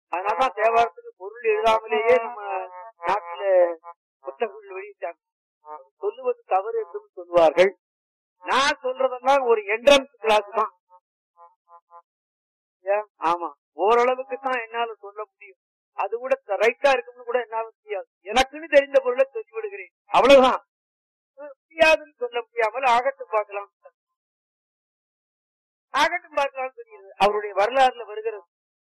அதனாலதான் தேவாரத்துக்கு பொருள் எழுதாமலேயே நம்ம நாட்டுல புத்தகங்கள் வெளியிட்டாங்க சொல்லுவது தவறு என்றும் சொல்லுவார்கள் நான் சொல்றதெல்லாம் ஒரு என்ட்ரன்ஸ் கிளாஸ் தான் ஏன்? ஆமா ஓரளவுக்கு தான் என்னால சொல்ல முடியும் அது கூட ரைட்டா இருக்கும்னு கூட என்னால முடியாது எனக்குன்னு தெரிந்த பொருளை சொல்லி விடுகிறேன் அவ்வளவுதான் முடியாதுன்னு சொல்ல முடியாமல் ஆகட்டும் பார்க்கலாம் ஆகட்டும் பார்க்கலாம் தெரியுது அவருடைய வரலாறுல வருகிறது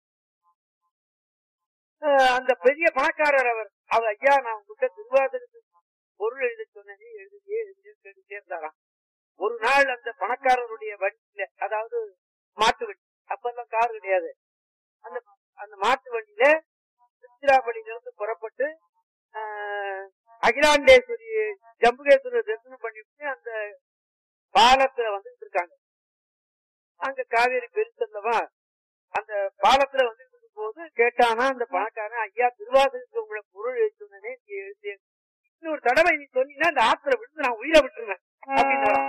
அஹ் அந்த பெரிய பணக்காரர் அவர் அவர் ஐயா நான் உங்ககிட்ட திருவாதிரத்து பொருள் எழுத சொன்னே எழுதியே எழுதியே கேட்டுட்டே இருந்தாராம் ஒரு நாள் அந்த பணக்காரருடைய வண்டியில அதாவது மாட்டு வண்டி அப்பெல்லாம் கார் கிடையாது அந்த அந்த மாட்டு வண்டியில திருச்சிராப்பள்ளியில இருந்து புறப்பட்டு ஆஹ், அகிலாண்டேஸ்வரி ஜம்புகேஸ்வரர் தரிசனம் பண்ணிட்டு அந்த பாலத்துல வந்துட்டு இருக்காங்க அங்க காவேரி பெருசல்லவா அந்த பாலத்துல வந்துட்டு இருக்கும் போது கேட்டானா அந்த பணக்காரன் ஐயா திருவாசகத்துக்கு உங்களை பொருள் எழுதுனே எழுதி இன்னொரு தடவை நீ சொன்னீங்கன்னா அந்த ஆத்துல விழுந்து நான் உயிரை விட்டுருவேன் அப்படின்னாராம்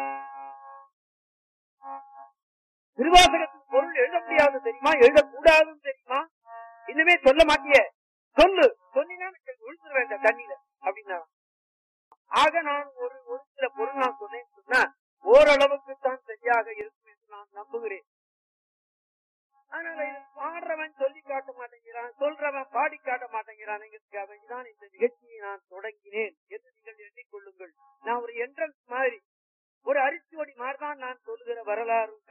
திருவாசகத்துக்கு பொருள் எழுத முடியாது தெரியுமா எழுதக்கூடாதுன்னு தெரியுமா இன்னுமே சொல்ல மாட்டியே சொல்லு சொன்னீங்கன்னா எனக்கு விழுந்துருவேன் இந்த தண்ணியில அப்படின்னா ஆக நான் ஒரு ஒரு சில பொருள் நான் சொன்னேன்னு சொன்னா ஓரளவுக்கு தான் சரியாக இருக்கும் என்று நான் நம்புகிறேன் அதனால இது பாடுறவன் சொல்லி காட்ட மாட்டேங்கிறான் சொல்றவன் பாடி காட்ட மாட்டேங்கிறான் தான் இந்த நிகழ்ச்சியை நான் தொடங்கினேன் என்று நீங்கள் எண்ணிக்கொள்ளுங்கள் நான் ஒரு என்ட்ரன்ஸ் மாதிரி ஒரு அரிசிவடி மாதிரி தான் நான் சொல்லுகிற வரலாறு